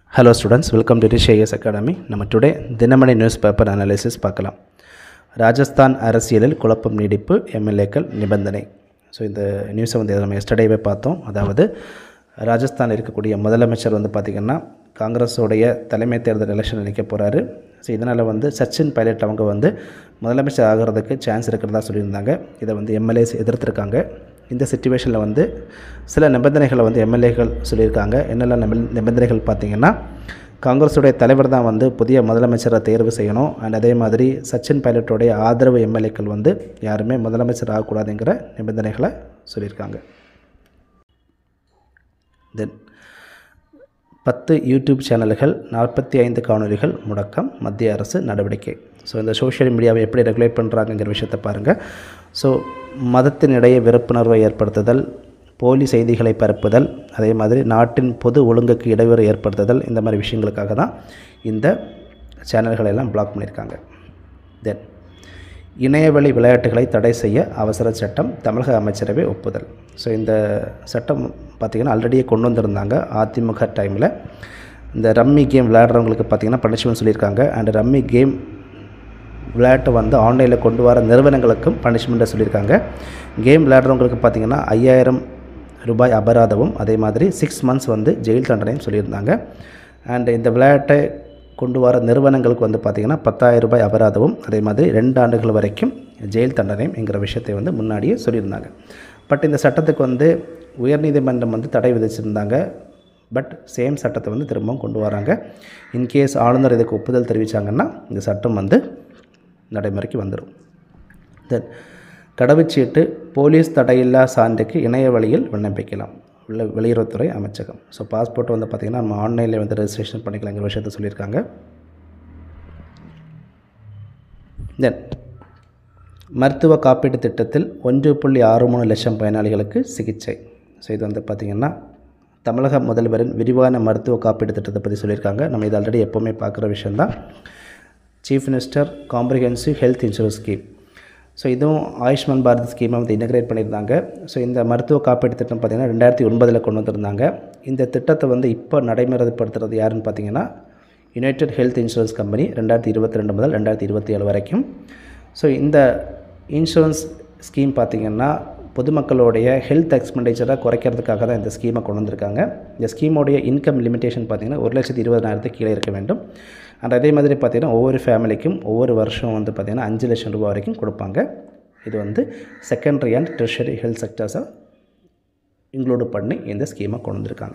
hello students welcome to ரிஷேயஸ் academy நம்ம today Dinamani newspaper analysis பார்க்கலாம் ராஜஸ்தான் அரசியலில் குழப்பம் நீடிப்பு எம்எல்ஏக்கள் நிபந்தனை ஸோ இந்த நியூஸை வந்து நம்ம எஸ்டர்டேவே பார்த்தோம் அதாவது ராஜஸ்தான் இருக்கக்கூடிய முதலமைச்சர் வந்து பார்த்திங்கன்னா காங்கிரஸோடைய தலைமை தேர்தல் எலெக்ஷன் நிற்க போகிறாரு ஸோ இதனால் வந்து சச்சின் பைலட் அவங்க வந்து முதலமைச்சர் ஆகிறதுக்கு சான்ஸ் இருக்கிறதா சொல்லியிருந்தாங்க இதை வந்து எம்எல்ஏஸ் எதிர்த்திருக்காங்க இந்த சுச்சுவேஷனில் வந்து சில நிபந்தனைகளை வந்து எம்எல்ஏக்கள் சொல்லியிருக்காங்க என்னெல்லாம் நிப நிபந்தனைகள் பார்த்திங்கன்னா காங்கிரஸுடைய தலைவர் தான் வந்து புதிய முதலமைச்சரை தேர்வு செய்யணும் அண்ட் அதே மாதிரி சச்சின் பைலட்டுடைய ஆதரவு எம்எல்ஏக்கள் வந்து யாருமே முதலமைச்சர் ஆகக்கூடாதுங்கிற நிபந்தனைகளை சொல்லியிருக்காங்க தென் பத்து யூடியூப் சேனல்கள் நாற்பத்தி ஐந்து காணொலிகள் முடக்கம் மத்திய அரசு நடவடிக்கை ஸோ இந்த சோஷியல் மீடியாவை எப்படி ரெகுலேட் பண்ணுறாங்கங்கிற விஷயத்தை பாருங்கள் ஸோ மதத்தினிடையே வெறுப்புணர்வை ஏற்படுத்துதல் போலி செய்திகளை பரப்புதல் அதே மாதிரி நாட்டின் பொது ஒழுங்குக்கு இடையூறு ஏற்படுத்துதல் இந்த மாதிரி விஷயங்களுக்காக தான் இந்த சேனல்களை எல்லாம் பிளாக் பண்ணியிருக்காங்க தென் இணையவழி விளையாட்டுகளை தடை செய்ய அவசர சட்டம் தமிழக அமைச்சரவை ஒப்புதல் ஸோ இந்த சட்டம் பார்த்திங்கன்னா ஆல்ரெடியே கொண்டு வந்திருந்தாங்க அதிமுக டைமில் இந்த ரம்மி கேம் விளையாடுறவங்களுக்கு பார்த்திங்கன்னா பனிஷ்மெண்ட் சொல்லியிருக்காங்க அண்ட் ரம்மி கேம் விளையாட்டை வந்து ஆன்லைனில் கொண்டு வர நிறுவனங்களுக்கும் பனிஷ்மெண்ட்டை சொல்லியிருக்காங்க கேம் விளையாடுறவங்களுக்கு பார்த்திங்கன்னா ஐயாயிரம் ரூபாய் அபராதமும் அதே மாதிரி சிக்ஸ் மந்த்ஸ் வந்து ஜெயில் தண்டனையும் சொல்லியிருந்தாங்க அண்ட் இந்த விளையாட்டை கொண்டு வர நிறுவனங்களுக்கு வந்து பார்த்திங்கன்னா பத்தாயிரம் ரூபாய் அபராதமும் அதே மாதிரி ரெண்டு ஆண்டுகள் வரைக்கும் ஜெயில் தண்டனையும் என்கிற விஷயத்தை வந்து முன்னாடியே சொல்லியிருந்தாங்க பட் இந்த சட்டத்துக்கு வந்து உயர்நீதிமன்றம் வந்து தடை விதிச்சிருந்தாங்க பட் சேம் சட்டத்தை வந்து திரும்பவும் கொண்டு வராங்க இன்கேஸ் ஆளுநர் இதுக்கு ஒப்புதல் தெரிவித்தாங்கன்னா இந்த சட்டம் வந்து நடைமுறைக்கு வந்துடும் தென் கடவுச்சீட்டு போலீஸ் தடையில்லா சான்றுக்கு இணைய வழியில் விண்ணப்பிக்கலாம் உள்ள வெளியுறவுத்துறை அமைச்சகம் ஸோ பாஸ்போர்ட் வந்து பார்த்திங்கன்னா நம்ம ஆன்லைனில் வந்து ரெஜிஸ்ட்ரேஷன் பண்ணிக்கலாங்கிற விஷயத்த சொல்லியிருக்காங்க தென் மருத்துவ காப்பீட்டு திட்டத்தில் ஒன்று புள்ளி ஆறு மூணு லட்சம் பயனாளிகளுக்கு சிகிச்சை ஸோ இது வந்து பார்த்திங்கன்னா தமிழக முதல்வரின் விரிவான மருத்துவ காப்பீட்டு திட்டத்தை பற்றி சொல்லியிருக்காங்க நம்ம இது ஆல்ரெடி எப்போவுமே பார்க்குற விஷயந்தான் chief minister comprehensive health insurance scheme so இதுவும் ஆயுஷ்மான் பாரத் ஸ்கீமை வந்து இன்டகிரேட் பண்ணியிருந்தாங்க ஸோ இந்த மருத்துவ காப்பீட்டு திட்டம் பார்த்திங்கன்னா ரெண்டாயிரத்தி ஒன்பதில் கொண்டு வந்திருந்தாங்க இந்த திட்டத்தை வந்து இப்போ நடைமுறைப்படுத்துறது யாருன்னு பார்த்தீங்கன்னா யுனைடெட் ஹெல்த் இன்சூரன்ஸ் கம்பெனி ரெண்டாயிரத்தி இருபத்தி ரெண்டு முதல் ரெண்டாயிரத்தி இருபத்தி ஏழு வரைக்கும் ஸோ இந்த இன்சூரன்ஸ் ஸ்கீம் பார்த்திங்கன்னா பொதுமக்களுடைய ஹெல்த் எக்ஸ்பெண்டிச்சரை குறைக்கிறதுக்காக தான் இந்த ஸ்கீமை கொண்டு வந்திருக்காங்க இந்த ஸ்கீமோடைய இன்கம் லிமிடேஷன் பார்த்திங்கன்னா ஒரு லட்சத்தி இருபதாயிரத்துக்கு கீழே இருக்க வேண்டும் அண்ட் அதே மாதிரி பார்த்திங்கன்னா ஒவ்வொரு ஃபேமிலிக்கும் ஒவ்வொரு வருஷம் வந்து பார்த்திங்கன்னா அஞ்சு லட்சம் ரூபாய் வரைக்கும் கொடுப்பாங்க இது வந்து செகண்டரி அண்ட் ட்ரெஷரி ஹெல்த் செக்டர்ஸை இன்க்ளூடு பண்ணி இந்த ஸ்கீமை கொண்டு வந்திருக்காங்க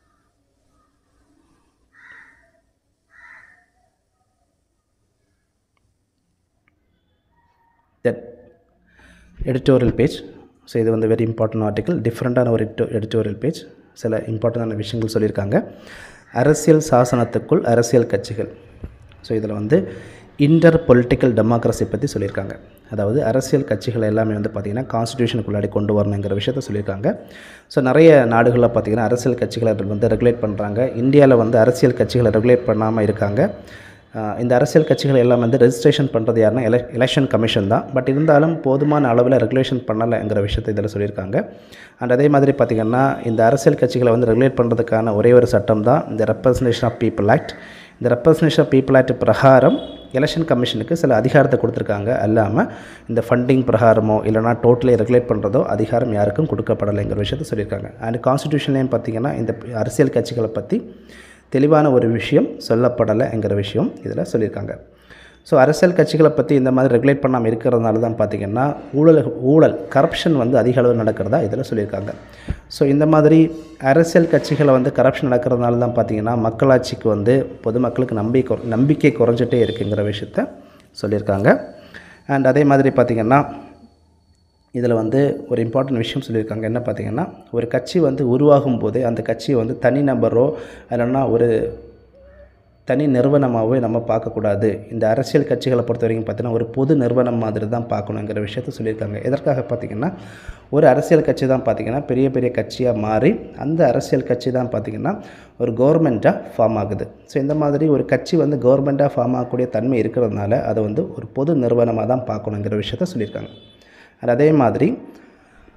தென் எடிட்டோரியல் பேஜ் ஸோ இது வந்து வெரி இம்பார்ட்டன்ட் ஆர்டிக்கல் டிஃப்ரெண்ட்டான ஒரு எடிட்டோ எடிட்டோரியல் பேஜ் சில இம்பார்ட்டண்டான விஷயங்கள் சொல்லியிருக்காங்க அரசியல் சாசனத்துக்குள் அரசியல் கட்சிகள் ஸோ இதில் வந்து இன்டர் பொலிட்டிக்கல் டெமோக்ரஸி பற்றி சொல்லியிருக்காங்க அதாவது அரசியல் கட்சிகள் எல்லாமே வந்து பார்த்திங்கன்னா கான்ஸ்டியூஷனுக்குள்ளாடி கொண்டு வரணுங்கிற விஷயத்த சொல்லியிருக்காங்க ஸோ நிறைய நாடுகளில் பார்த்திங்கன்னா அரசியல் கட்சிகளை வந்து ரெகுலேட் பண்ணுறாங்க இந்தியாவில் வந்து அரசியல் கட்சிகளை ரெகுலேட் பண்ணாமல் இருக்காங்க இந்த அரசியல் கட்சிகள் எல்லாம் வந்து ரெஜிஸ்ட்ரேஷன் பண்ணுறது யாருன்னா எல எலெக்ஷன் கமிஷன் தான் பட் இருந்தாலும் போதுமான அளவில் ரெகுலேஷன் பண்ணலைங்கிற விஷயத்தை இதில் சொல்லியிருக்காங்க அண்ட் அதே மாதிரி பார்த்திங்கன்னா இந்த அரசியல் கட்சிகளை வந்து ரெகுலேட் பண்ணுறதுக்கான ஒரே ஒரு சட்டம் தான் இந்த ரெப்ரசன்டேஷன் ஆஃப் பீப்புள் ஆக்ட் இந்த ரெப்ரசன்டேஷன் ஆஃப் பீப்புள் ஆக்ட் பிரகாரம் எலெக்ஷன் கமிஷனுக்கு சில அதிகாரத்தை கொடுத்துருக்காங்க அல்லாமல் இந்த ஃபண்டிங் பிரகாரமோ இல்லைனா டோட்டலி ரெகுலேட் பண்ணுறதோ அதிகாரம் யாருக்கும் கொடுக்கப்படலைங்கிற விஷயத்த சொல்லியிருக்காங்க அண்ட் கான்ஸ்டியூஷன்லேயும் பார்த்திங்கன்னா இந்த அரசியல் கட்சிகளை பற்றி தெளிவான ஒரு விஷயம் சொல்லப்படலைங்கிற விஷயம் இதில் சொல்லியிருக்காங்க ஸோ அரசியல் கட்சிகளை பற்றி இந்த மாதிரி ரெகுலேட் பண்ணாமல் இருக்கிறதுனால தான் பார்த்திங்கன்னா ஊழல் ஊழல் கரப்ஷன் வந்து அதிக அளவு நடக்கிறதா இதில் சொல்லியிருக்காங்க ஸோ இந்த மாதிரி அரசியல் கட்சிகளை வந்து கரப்ஷன் நடக்கிறதுனால தான் பார்த்திங்கன்னா மக்களாட்சிக்கு வந்து பொதுமக்களுக்கு நம்பிக்கை நம்பிக்கை குறைஞ்சிட்டே இருக்குங்கிற விஷயத்த சொல்லியிருக்காங்க அண்ட் அதே மாதிரி பார்த்திங்கன்னா இதில் வந்து ஒரு இம்பார்ட்டன்ட் விஷயம் சொல்லியிருக்காங்க என்ன பார்த்திங்கன்னா ஒரு கட்சி வந்து உருவாகும் போதே அந்த கட்சியை வந்து தனி நபரோ இல்லைன்னா ஒரு தனி நிறுவனமாகவே நம்ம பார்க்கக்கூடாது இந்த அரசியல் கட்சிகளை பொறுத்த வரைக்கும் பார்த்திங்கன்னா ஒரு பொது நிறுவனம் மாதிரி தான் பார்க்கணுங்கிற விஷயத்த சொல்லியிருக்காங்க எதற்காக பார்த்திங்கன்னா ஒரு அரசியல் கட்சி தான் பார்த்திங்கன்னா பெரிய பெரிய கட்சியாக மாறி அந்த அரசியல் கட்சி தான் பார்த்திங்கன்னா ஒரு கவர்மெண்ட்டாக ஃபார்ம் ஆகுது ஸோ இந்த மாதிரி ஒரு கட்சி வந்து கவர்மெண்ட்டாக ஃபார்ம் ஆகக்கூடிய தன்மை இருக்கிறதுனால அதை வந்து ஒரு பொது நிறுவனமாக தான் பார்க்கணுங்கிற விஷயத்த சொல்லியிருக்காங்க அண்ட் அதே மாதிரி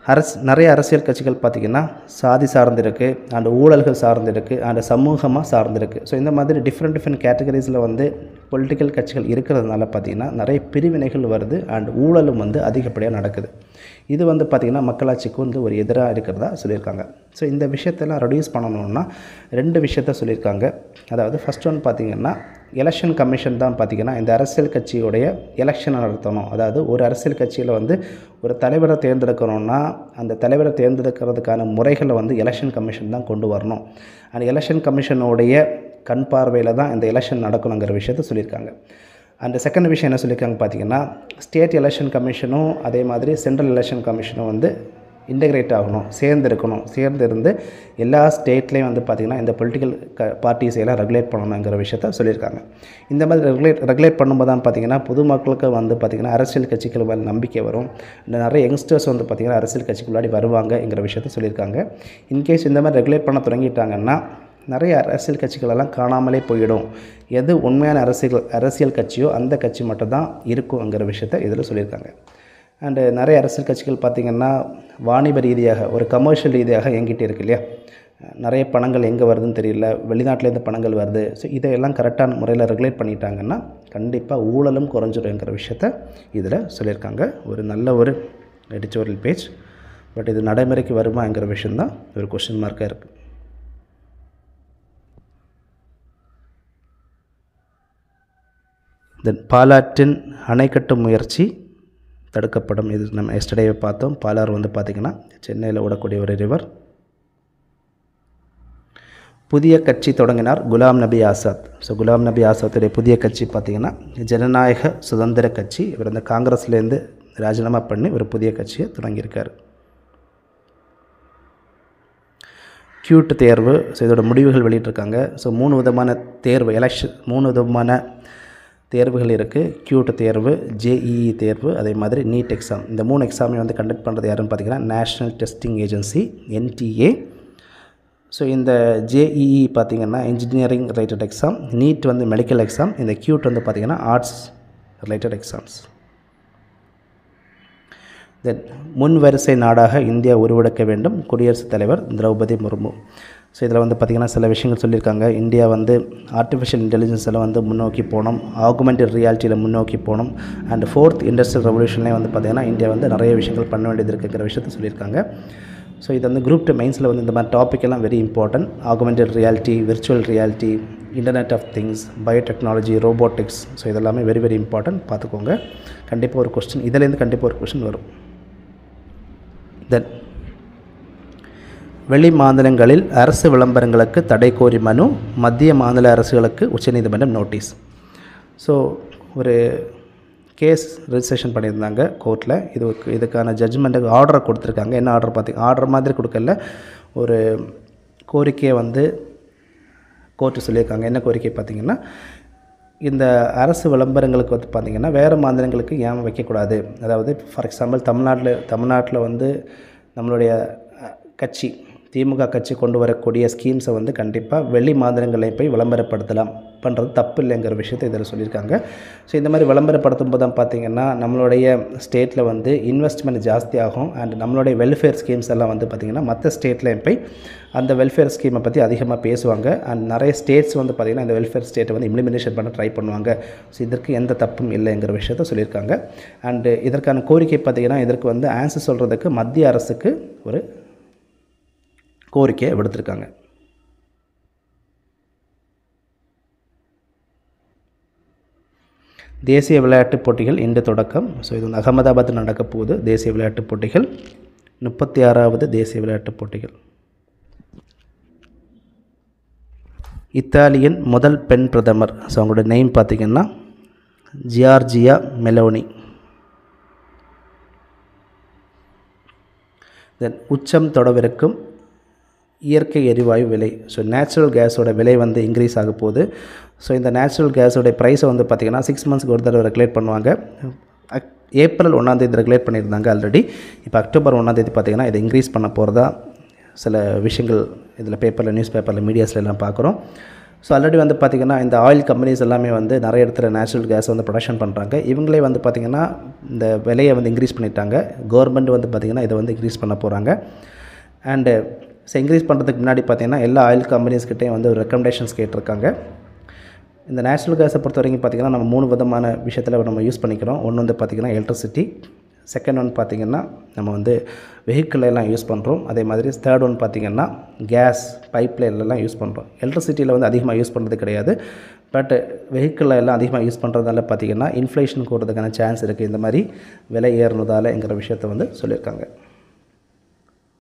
அரசு நிறைய அரசியல் கட்சிகள் பார்த்திங்கன்னா சாதி சார்ந்திருக்கு அண்ட் ஊழல்கள் சார்ந்திருக்கு அண்ட் சமூகமாக சார்ந்திருக்கு ஸோ இந்த மாதிரி டிஃப்ரெண்ட் டிஃப்ரெண்ட் கேட்டகரிஸில் வந்து பொலிட்டிக்கல் கட்சிகள் இருக்கிறதுனால பார்த்திங்கன்னா நிறைய பிரிவினைகள் வருது அண்ட் ஊழலும் வந்து அதிகப்படியாக நடக்குது இது வந்து பார்த்திங்கன்னா மக்களாட்சிக்கு வந்து ஒரு எதிராக இருக்கிறதா சொல்லியிருக்காங்க ஸோ இந்த விஷயத்தெல்லாம் ரெடியூஸ் பண்ணணும்னா ரெண்டு விஷயத்த சொல்லியிருக்காங்க அதாவது ஃபஸ்ட் ஒன் பார்த்திங்கன்னா எலெக்ஷன் கமிஷன் தான் பார்த்திங்கன்னா இந்த அரசியல் கட்சியுடைய எலெக்ஷனை நடத்தணும் அதாவது ஒரு அரசியல் கட்சியில் வந்து ஒரு தலைவரை தேர்ந்தெடுக்கணும்னா அந்த தலைவரை தேர்ந்தெடுக்கிறதுக்கான முறைகளை வந்து எலெக்ஷன் கமிஷன் தான் கொண்டு வரணும் அந்த எலெக்ஷன் கமிஷனுடைய கண் பார்வையில் தான் இந்த எலெக்ஷன் நடக்கணுங்கிற விஷயத்த சொல்லியிருக்காங்க அந்த செகண்ட் விஷயம் என்ன சொல்லியிருக்காங்க பார்த்தீங்கன்னா ஸ்டேட் எலெக்ஷன் கமிஷனும் அதே மாதிரி சென்ட்ரல் எலெக்ஷன் கமிஷனும் வந்து இன்டகிரேட் ஆகணும் சேர்ந்து இருக்கணும் சேர்ந்து இருந்து எல்லா ஸ்டேட்லேயும் வந்து பார்த்திங்கன்னா இந்த பொலிட்டிக்கல் க பார்ட்டிஸ் எல்லாம் ரெகுலேட் பண்ணணுங்கிற விஷயத்த சொல்லியிருக்காங்க இந்த மாதிரி ரெகுலேட் ரெகுலேட் பண்ணும்போது தான் பார்த்திங்கன்னா பொதுமக்களுக்கு வந்து பார்த்திங்கன்னா அரசியல் கட்சிகள் மேலே நம்பிக்கை வரும் இந்த நிறைய யங்ஸ்டர்ஸ் வந்து பார்த்திங்கன்னா அரசியல் கட்சிக்கு முன்னாடி வருவாங்கங்கிற விஷயத்த சொல்லியிருக்காங்க இன்கேஸ் இந்த மாதிரி ரெகுலேட் பண்ண தொடங்கிட்டாங்கன்னா நிறைய அரசியல் கட்சிகளெல்லாம் காணாமலே போயிடும் எது உண்மையான அரசியல் அரசியல் கட்சியோ அந்த கட்சி மட்டும்தான் இருக்குங்கிற விஷயத்த இதில் சொல்லியிருக்காங்க அண்டு நிறைய அரசியல் கட்சிகள் பார்த்திங்கன்னா வாணிப ரீதியாக ஒரு கமர்ஷியல் ரீதியாக இயங்கிட்டு இருக்கு இல்லையா நிறைய பணங்கள் எங்கே வருதுன்னு தெரியல வெளிநாட்டிலேருந்து பணங்கள் வருது ஸோ இதையெல்லாம் கரெக்டான முறையில் ரெகுலேட் பண்ணிட்டாங்கன்னா கண்டிப்பாக ஊழலும் குறைஞ்சிடுங்கிற விஷயத்த இதில் சொல்லியிருக்காங்க ஒரு நல்ல ஒரு எடிட்டோரியல் பேஜ் பட் இது நடைமுறைக்கு வருமாங்கிற விஷயந்தான் ஒரு கொஷின் மார்க்காக இருக்குது தென் பாலாற்றின் அணை கட்டும் முயற்சி தடுக்கப்படும் இது நம்ம எஸ்டர்டேவே பார்த்தோம் பாலாறு வந்து பார்த்திங்கன்னா சென்னையில் ஓடக்கூடிய ஒரு ரிவர் புதிய கட்சி தொடங்கினார் குலாம் நபி ஆசாத் ஸோ குலாம் நபி ஆசாத்துடைய புதிய கட்சி பார்த்திங்கன்னா ஜனநாயக சுதந்திர கட்சி இவர் இந்த காங்கிரஸ்லேருந்து ராஜினாமா பண்ணி ஒரு புதிய கட்சியை தொடங்கியிருக்கார் கியூட் தேர்வு ஸோ இதோட முடிவுகள் வெளியிட்டிருக்காங்க ஸோ மூணு விதமான தேர்வு எலெக்ஷன் மூணு விதமான தேர்வுகள் இருக்குது கியூட் தேர்வு ஜேஇஇ தேர்வு அதே மாதிரி நீட் எக்ஸாம் இந்த மூணு எக்ஸாமை வந்து கண்டக்ட் பண்ணுறது யாருன்னு பார்த்தீங்கன்னா national testing agency NTA so இந்த ஜேஇஇ பார்த்திங்கன்னா இன்ஜினியரிங் ரிலேட்டட் எக்ஸாம் நீட் வந்து மெடிக்கல் எக்ஸாம் இந்த கியூட் வந்து பார்த்திங்கன்னா ஆர்ட்ஸ் ரிலேட்டட் எக்ஸாம்ஸ் தென் முன் வரிசை நாடாக இந்தியா உருவெடுக்க வேண்டும் குடியரசுத் தலைவர் திரௌபதி முர்மு ஸோ இதில் வந்து பார்த்திங்கன்னா சில விஷயங்கள் சொல்லியிருக்காங்க இந்தியா வந்து ஆர்டிஃபிஷியல் இன்டெலிஜென்ஸில் வந்து முன்னோக்கி போகணும் ஆகுமெண்டட் ரியாலிட்டியில் முன்னோக்கி போகணும் அண்ட் ஃபோர்த் இண்டஸ்ட்ரியல் ரெவல்யூஷன்லேயும் வந்து பார்த்திங்கன்னா இந்தியா வந்து நிறைய விஷயங்கள் பண்ண வேண்டியது இருக்குங்கிற விஷயத்த சொல்லியிருக்காங்க ஸோ இது வந்து குரூப் டூ மெயின்ஸில் வந்து இந்த மாதிரி டாபிக் எல்லாம் very important augmented reality virtual reality internet of things biotechnology robotics so இதெல்லாமே வெரி வெரி இம்பார்ட்டன்ட் பார்த்துக்கோங்க கண்டிப்பாக ஒரு கொஸ்டின் இதிலேருந்து கண்டிப்பாக ஒரு கொஸ்டின் வரும் தென் வெளி மாநிலங்களில் அரசு விளம்பரங்களுக்கு தடை கோரி மனு மத்திய மாநில அரசுகளுக்கு உச்சநீதிமன்றம் நோட்டீஸ் ஸோ ஒரு கேஸ் ரிஜிஸ்ட்ரேஷன் பண்ணியிருந்தாங்க கோர்ட்டில் இதுக்கு இதுக்கான ஜட்ஜ்மெண்ட்டுக்கு ஆர்டரை கொடுத்துருக்காங்க என்ன ஆர்டர் பார்த்திங்க ஆர்டர் மாதிரி கொடுக்கல ஒரு கோரிக்கையை வந்து கோர்ட்டு சொல்லியிருக்காங்க என்ன கோரிக்கை பார்த்திங்கன்னா இந்த அரசு விளம்பரங்களுக்கு வந்து பார்த்திங்கன்னா வேறு மாநிலங்களுக்கு ஏன் வைக்கக்கூடாது அதாவது ஃபார் எக்ஸாம்பிள் தமிழ்நாட்டில் தமிழ்நாட்டில் வந்து நம்மளுடைய அஹ், கட்சி திமுக கட்சி கொண்டு வரக்கூடிய ஸ்கீம்ஸை வந்து கண்டிப்பாக வெளி மாநிலங்களை போய் விளம்பரப்படுத்தலாம் பண்ணுறது தப்பு இல்லைங்கிற விஷயத்தை இதில் சொல்லியிருக்காங்க ஸோ இந்த மாதிரி விளம்பரப்படுத்தும் போது தான் பார்த்திங்கன்னா நம்மளுடைய ஸ்டேட்டில் வந்து இன்வெஸ்ட்மெண்ட் ஜாஸ்தி ஆகும் அண்ட் நம்மளுடைய வெல்ஃபேர் ஸ்கீம்ஸ் எல்லாம் வந்து பார்த்திங்கன்னா மற்ற ஸ்டேட்லேயும் போய் அந்த வெல்ஃபேர் ஸ்கீமை பற்றி அதிகமாக பேசுவாங்க அண்ட் நிறைய ஸ்டேட்ஸ் வந்து பார்த்திங்கன்னா இந்த வெல்ஃபேர் ஸ்டேட்டை வந்து இம்ப்ளிமெண்டேஷன் பண்ண ட்ரை பண்ணுவாங்க ஸோ இதற்கு எந்த தப்பும் இல்லைங்கிற விஷயத்த சொல்லியிருக்காங்க அண்டு இதற்கான கோரிக்கை பார்த்திங்கன்னா இதற்கு வந்து ஆன்சர் சொல்கிறதுக்கு மத்திய அரசுக்கு ஒரு கோரிக்கையை விடுத்திருக்காங்க தேசிய விளையாட்டுப் போட்டிகள் இன்று தொடக்கம் ஸோ இது வந்து அகமதாபாத்தில் நடக்க போகுது தேசிய விளையாட்டுப் போட்டிகள் முப்பத்தி ஆறாவது தேசிய விளையாட்டுப் போட்டிகள் இத்தாலியின் முதல் பெண் பிரதமர் ஸோ அவங்களோட நேம் பார்த்திங்கன்னா ஜியார்ஜியா மெலோனி தென் உச்சம் தொடவிருக்கும் இயற்கை எரிவாயு விலை ஸோ நேச்சுரல் கேஸோட விலை வந்து இன்க்ரீஸ் ஆக போகுது ஸோ இந்த நேச்சுரல் கேஸோட ப்ரைஸை வந்து பார்த்திங்கன்னா சிக்ஸ் மந்த்ஸ்க்கு ஒரு தடவை ரெகுலேட் பண்ணுவாங்க அக்- ஏப்ரல் ஒன்றாந்தேதி ரெகுலேட் பண்ணியிருந்தாங்க ஆல்ரெடி இப்போ அக்டோபர் ஒன்றாந்தேதி பார்த்திங்கன்னா இதை இன்க்ரீஸ் பண்ண போகிறதா சில விஷயங்கள் இதில் பேப்பரில் நியூஸ் பேப்பரில் மீடியாஸில் எல்லாம் பார்க்குறோம் ஸோ ஆல்ரெடி வந்து பார்த்திங்கன்னா இந்த ஆயில் கம்பெனிஸ் எல்லாமே வந்து நிறைய இடத்துல நேச்சுரல் கேஸ் வந்து ப்ரொடக்ஷன் பண்ணுறாங்க இவங்களே வந்து பார்த்திங்கன்னா இந்த விலையை வந்து இன்க்ரீஸ் பண்ணிட்டாங்க கவர்மெண்ட் வந்து பார்த்திங்கன்னா இதை வந்து இன்க்ரீஸ் பண்ண போகிறாங்க அண்டு ஸோ இன்க்ரீஸ் பண்ணுறதுக்கு முன்னாடி பார்த்திங்கன்னா எல்லா ஆயில் கம்பெனிஸ்கிட்டையும் வந்து ஒரு ரெக்கமெண்டேஷன்ஸ் கேட்டிருக்காங்க இந்த நேச்சுரல் கேஸை பொறுத்த வரைக்கும் பார்த்திங்கன்னா நம்ம மூணு விதமான விஷயத்தில் நம்ம யூஸ் பண்ணிக்கிறோம் ஒன்று வந்து பார்த்திங்கன்னா எலக்ட்ரிசிட்டி செகண்ட் ஒன் பார்த்திங்கன்னா நம்ம வந்து vehicle எல்லாம் யூஸ் பண்ணுறோம் அதே மாதிரி தேர்ட் ஒன் பார்த்திங்கன்னா கேஸ் பைப் எல்லாம் யூஸ் பண்ணுறோம் எலக்ட்ரிசிட்டியில் வந்து அதிகமாக யூஸ் பண்ணுறது கிடையாது பட் வெஹிக்கிள் எல்லாம் அதிகமாக யூஸ் பண்ணுறதால பார்த்திங்கன்னா இன்ஃப்ளேஷன் கூடுறதுக்கான சான்ஸ் இருக்குது இந்த மாதிரி விலை ஏறுனதாலங்கிற விஷயத்த வந்து சொல்லியிருக்காங்க